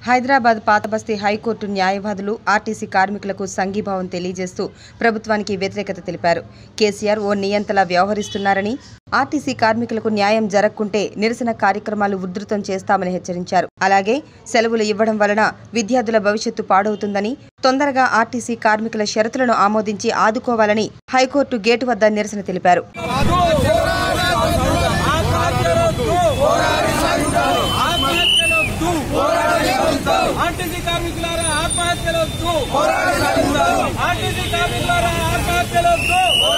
Hyderabad Pathabasti high court న్యాయవాదులు RTC కార్మికులకు సంఘీభావం తెలియజేస్తూ ప్రభుత్వానికి వ్యతిరేకత తెలిపారు కేసీఆర్ ఓ నియంతలా వ్యవహరిస్తున్నారని ఆర్టీసీ కార్మికులకు న్యాయం జరగకుంటే నిరసన కార్యక్రమాలు ఉధృతం చేస్తామని హెచ్చరించారు అలాగే సెలవులు ఇవ్వడం వలన విద్యార్థుల భవిష్యత్తు పాడవుతుందని తొందరగా ఆర్టీసీ కార్మికుల షరతులను ఆమోదించి ఆదుకోవాలని హైకోర్టు గేటు వద్ద నిరసన తెలిపారు ఆర్టీసీ కార్మికులారా ఆత్మహత్యలొద్దు ఆర్టీసీ కార్మికులారా ఆత్మహత్యలొద్దు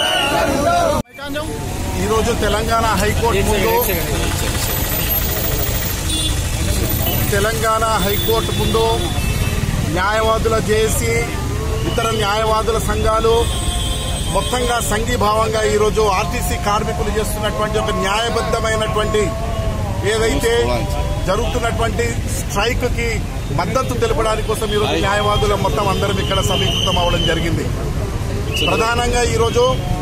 ఈరోజు తెలంగాణ హైకోర్టు ముందు తెలంగాణ హైకోర్టు ముందు న్యాయవాదుల జేఏసీ ఇతర న్యాయవాదుల సంఘాలు మొత్తంగా సంఘీభావంగా ఈరోజు ఆర్టీసీ కార్మికులు చేస్తున్నటువంటి ఒక న్యాయబద్ధమైనటువంటి ఏదైతే జరుగుతున్నటువంటి స్ట్రైక్ కి మద్దతు తెలపడానికి కోసం ఈరోజు న్యాయవాదుల మొత్తం అందరం ఇక్కడ సమీకృతం అవడం జరిగింది ప్రధానంగా ఈరోజు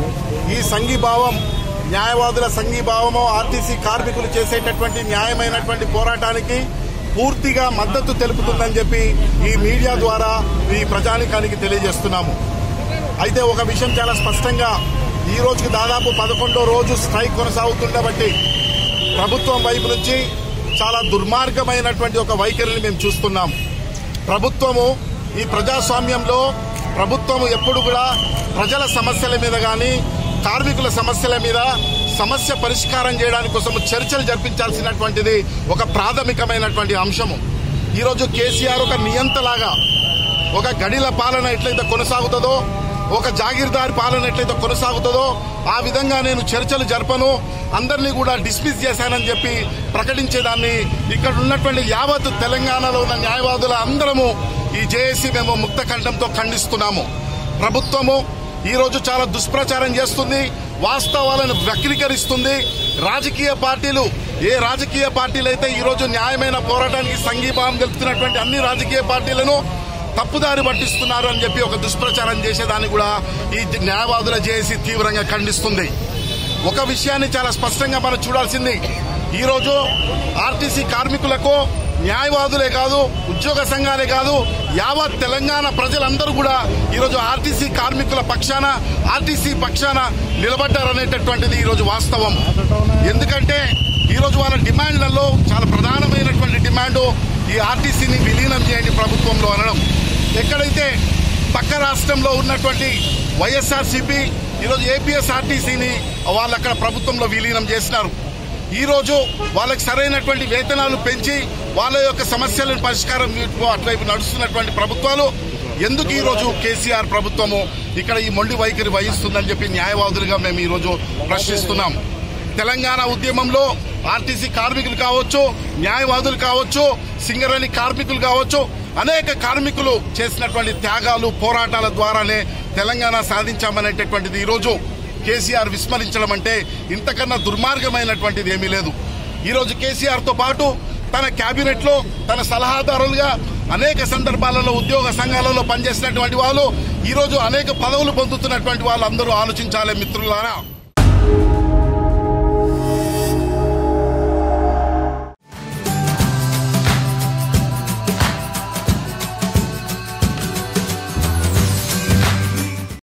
ఈ సంఘీభావం న్యాయవాదుల సంఘీభావము ఆర్టీసీ కార్మికులు చేసేటటువంటి న్యాయమైనటువంటి పోరాటానికి పూర్తిగా మద్దతు తెలుపుతుందని చెప్పి ఈ మీడియా ద్వారా ఈ ప్రజానికానికి తెలియజేస్తున్నాము అయితే ఒక విషయం చాలా స్పష్టంగా ఈ రోజుకి దాదాపు పదకొండో రోజు స్ట్రైక్ కొనసాగుతుండబట్టి ప్రభుత్వం వైపు నుంచి చాలా దుర్మార్గమైనటువంటి ఒక వైఖరిని మేము చూస్తున్నాం ప్రభుత్వము ఈ ప్రజాస్వామ్యంలో ప్రభుత్వము ఎప్పుడు కూడా ప్రజల సమస్యల మీద గాని కార్మికుల సమస్యల మీద సమస్య పరిష్కారం చేయడానికి కోసం చర్చలు జరిపించాల్సినటువంటిది ఒక ప్రాథమికమైనటువంటి అంశము ఈరోజు కేసీఆర్ ఒక నియంతలాగా ఒక గడిల పాలన ఎట్లయితే కొనసాగుతుందో ఒక జాగీర్దారి పాలన ఎట్లయితే కొనసాగుతుందో ఆ విధంగా నేను చర్చలు జరపను అందరినీ కూడా డిస్మిస్ చేశానని చెప్పి ప్రకటించేదాన్ని ఇక్కడ ఉన్నటువంటి యావత్ తెలంగాణలో ఉన్న న్యాయవాదుల అందరము ఈ జేఏసీ మేము ముక్త కంఠంతో ఖండిస్తున్నాము ప్రభుత్వము ఈ రోజు చాలా దుష్ప్రచారం చేస్తుంది వాస్తవాలను వక్రీకరిస్తుంది రాజకీయ పార్టీలు ఏ రాజకీయ పార్టీలు అయితే ఈ రోజు న్యాయమైన పోరాటానికి సంఘీభావం తెలుపుతున్నటువంటి అన్ని రాజకీయ పార్టీలను తప్పుదారి పట్టిస్తున్నారు అని చెప్పి ఒక దుష్ప్రచారం చేసేదాన్ని కూడా ఈ న్యాయవాదుల జేఏసీ తీవ్రంగా ఖండిస్తుంది ఒక విషయాన్ని చాలా స్పష్టంగా మనం చూడాల్సింది ఈ రోజు ఆర్టీసీ కార్మికులకు న్యాయవాదులే కాదు ఉద్యోగ సంఘాలే కాదు యావత్ తెలంగాణ ప్రజలందరూ కూడా ఈరోజు ఆర్టీసీ కార్మికుల పక్షాన ఆర్టీసీ పక్షాన నిలబడ్డారనేటటువంటిది ఈరోజు వాస్తవం ఎందుకంటే ఈరోజు వాళ్ళ డిమాండ్లలో చాలా ప్రధానమైనటువంటి డిమాండ్ ఈ ఆర్టీసీని విలీనం చేయండి ప్రభుత్వంలో అనడం ఎక్కడైతే పక్క రాష్ట్రంలో ఉన్నటువంటి వైఎస్ఆర్సీపీ ఈరోజు ఏపీఎస్ఆర్టీసీని వాళ్ళు అక్కడ ప్రభుత్వంలో విలీనం చేసినారు ఈ రోజు వాళ్ళకి సరైనటువంటి వేతనాలు పెంచి వాళ్ళ యొక్క సమస్యలను పరిష్కారం చేయడంలో అటువైపు నడుస్తున్నటువంటి ప్రభుత్వాలు ఎందుకు ఈ రోజు కేసీఆర్ ప్రభుత్వము ఇక్కడ ఈ మొండి వైఖరి వహిస్తుందని చెప్పి న్యాయవాదులుగా మేము ఈ రోజు ప్రశ్నిస్తున్నాం తెలంగాణ ఉద్యమంలో ఆర్టీసీ కార్మికులు కావచ్చు న్యాయవాదులు కావచ్చు సింగరేణి కార్మికులు కావచ్చు అనేక కార్మికులు చేసినటువంటి త్యాగాలు పోరాటాల ద్వారానే తెలంగాణ సాధించామనేటటువంటిది ఈ రోజు కేసీఆర్ విస్మరించడం అంటే ఇంతకన్నా దుర్మార్గమైనటువంటిది ఏమీ లేదు ఈ రోజు కేసీఆర్ తో పాటు తన కేబినెట్ లో తన సలహాదారులుగా అనేక సందర్భాలలో ఉద్యోగ సంఘాలలో పనిచేసినటువంటి వాళ్ళు ఈ రోజు అనేక పదవులు పొందుతున్నటువంటి వాళ్ళు అందరూ ఆలోచించాలి మిత్రులారా